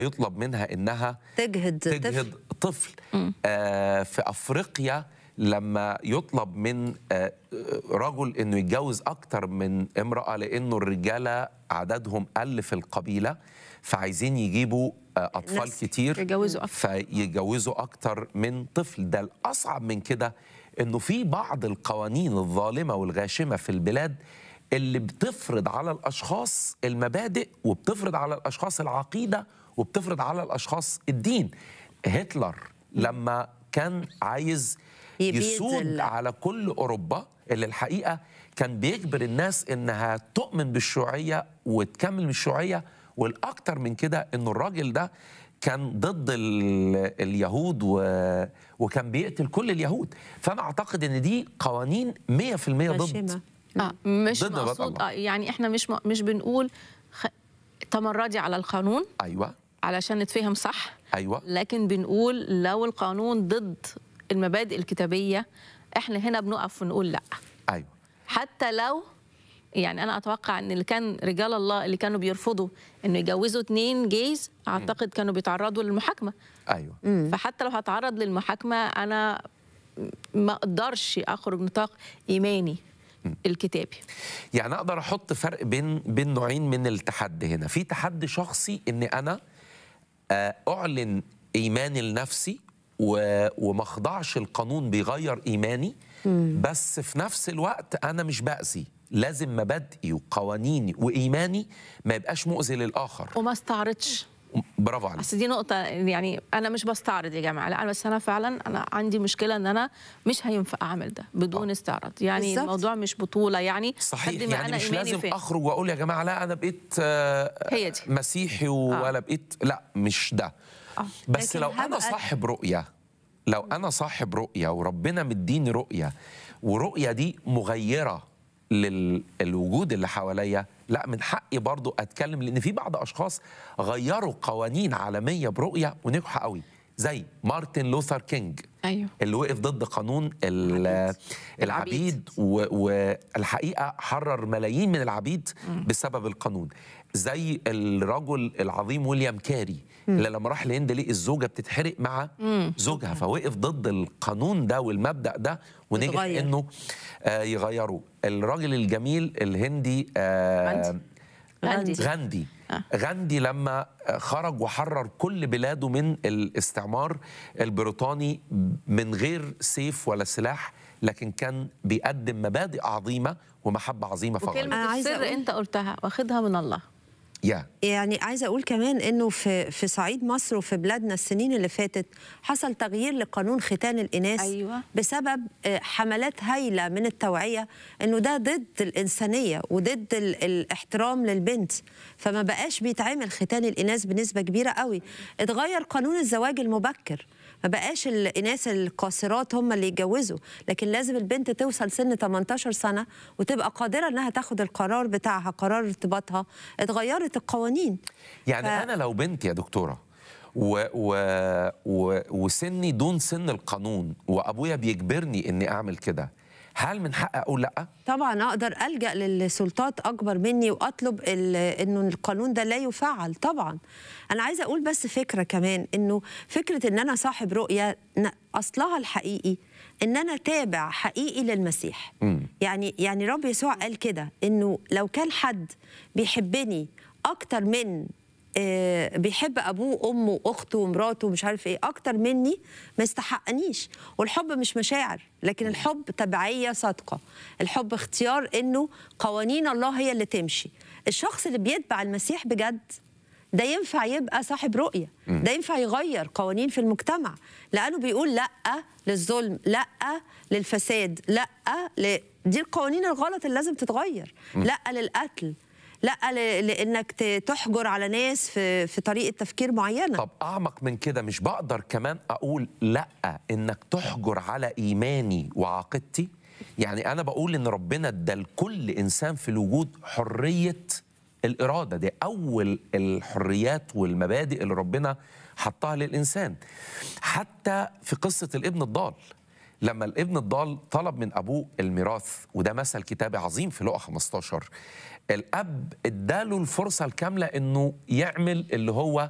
يطلب منها انها تجهد تجهد طفل آه في افريقيا لما يطلب من آه رجل انه يتجوز اكتر من امراه لانه الرجاله عددهم قل في القبيله فعايزين يجيبوا آه اطفال ناس كتير يتجوزوا أكتر. فيجوزوا اكتر من طفل ده الاصعب من كده انه في بعض القوانين الظالمه والغاشمه في البلاد اللي بتفرض على الاشخاص المبادئ وبتفرض على الاشخاص العقيده وبتفرض على الاشخاص الدين هتلر لما كان عايز يبيد يسود ال- على كل اوروبا اللي الحقيقه كان بيجبر الناس انها تؤمن بالشيوعيه وتكمل بالشيوعيه والاكتر من كده انه الراجل ده كان ضد ال- اليهود و... وكان بيقتل كل اليهود فانا اعتقد ان دي قوانين 100% ضد غشيمة. اه مش ضد بقى مقصود الله. آه يعني احنا مش م- مش بنقول خ... تمردي على القانون ايوه علشان نتفهم صح ايوه لكن بنقول لو القانون ضد المبادئ الكتابيه احنا هنا بنقف ونقول لا ايوه حتى لو يعني انا اتوقع ان اللي كان رجال الله اللي كانوا بيرفضوا انه يجوزوا اتنين جيز اعتقد كانوا بيتعرضوا للمحاكمه ايوه فحتى لو هتعرض للمحاكمه انا ما اقدرش اخرج نطاق ايماني الكتابي يعني اقدر احط فرق بين بين نوعين من التحدي هنا في تحدي شخصي ان انا آه، اعلن ايماني لنفسي و- وما اخضعش القانون بيغير ايماني بس في نفس الوقت انا مش باذي لازم مبادئي وقوانيني وايماني ما يبقاش مؤذي للاخر وما استعرضش برافو عليك اصل دي نقطة يعني أنا مش بستعرض يا جماعة لا بس أنا فعلا أنا عندي مشكلة إن أنا مش هينفع أعمل ده بدون آه. استعراض يعني بالظبط. الموضوع مش بطولة يعني صحيح قد ما يعني أنا مش إيماني لازم فين. اخرج واقول يا جماعه لا انا بقيت آه، هي دي. مسيحي ولا بقيت لا مش ده آه. بس لكن لو انا هبقى- صاحب رؤيه لو انا صاحب رؤيه وربنا مديني رؤيه ورؤيه دي مغيره للوجود اللي حواليا لا من حقي برضو اتكلم لان في بعض اشخاص غيروا قوانين عالميه برؤيه ونجحوا قوي زي مارتن لوثر كينج أيوه اللي وقف ضد قانون ال- العبيد و- والحقيقه حرر ملايين من العبيد بسبب القانون زي الرجل العظيم ويليام كاري اللي لما راح الهند لقي الزوجه بتتحرق مع زوجها فوقف ضد القانون ده والمبدا ده ونجح يتغير. انه آه يغيره الراجل الجميل الهندي آه غاندي. غاندي آه. غاندي لما خرج وحرر كل بلاده من الاستعمار البريطاني من غير سيف ولا سلاح لكن كان بيقدم مبادئ عظيمة ومحبة عظيمة أنا وكلمة فغير عايزة السر أقول- أنت قلتها واخدها من الله يا يعني عايزه اقول كمان انه في في صعيد مصر وفي بلادنا السنين اللي فاتت حصل تغيير لقانون ختان الاناث أيوة. بسبب آه، حملات هايله من التوعيه انه ده ضد الانسانيه وضد ال- الاحترام للبنت فما بقاش بيتعمل ختان الاناث بنسبه كبيره قوي اتغير قانون الزواج المبكر ما بقاش الاناث القاصرات هم اللي يتجوزوا لكن لازم البنت توصل سن 18 سنه وتبقى قادره انها تاخد القرار بتاعها قرار ارتباطها اتغيرت القوانين يعني ف- أنا لو بنت يا دكتورة و و و وسني دون سن القانون وأبويا بيجبرني إني أعمل كده هل من حقي أقول لأ؟ طبعا اقدر الجا للسلطات اكبر مني واطلب ال- انه القانون ده لا يفعل طبعا انا عايزه اقول بس فكره كمان انه فكره ان انا صاحب رؤيه ن- اصلها الحقيقي ان انا تابع حقيقي للمسيح يعني يعني رب يسوع قال كده انه لو كان حد بيحبني اكتر من آه، بيحب ابوه وامه واخته ومراته ومش عارف ايه اكتر مني ما يستحقنيش والحب مش مشاعر لكن الحب تبعيه صادقه الحب اختيار انه قوانين الله هي اللي تمشي الشخص اللي بيتبع المسيح بجد ده ينفع يبقى صاحب رؤيه ده ينفع يغير قوانين في المجتمع لانه بيقول لا للظلم لا للفساد لا ل... دي القوانين الغلط اللي لازم تتغير لا للقتل لا ل... لانك ت- تحجر على ناس في في طريقه تفكير معينه طب اعمق من كده مش بقدر كمان اقول لا انك تحجر على ايماني وعقيدتي يعني انا بقول ان ربنا ادى لكل انسان في الوجود حريه الاراده دي اول الحريات والمبادئ اللي ربنا حطها للانسان حتى في قصه الابن الضال لما الابن الضال طلب من ابوه الميراث وده مثل كتابي عظيم في لقا 15 الاب اداله الفرصه الكامله انه يعمل اللي هو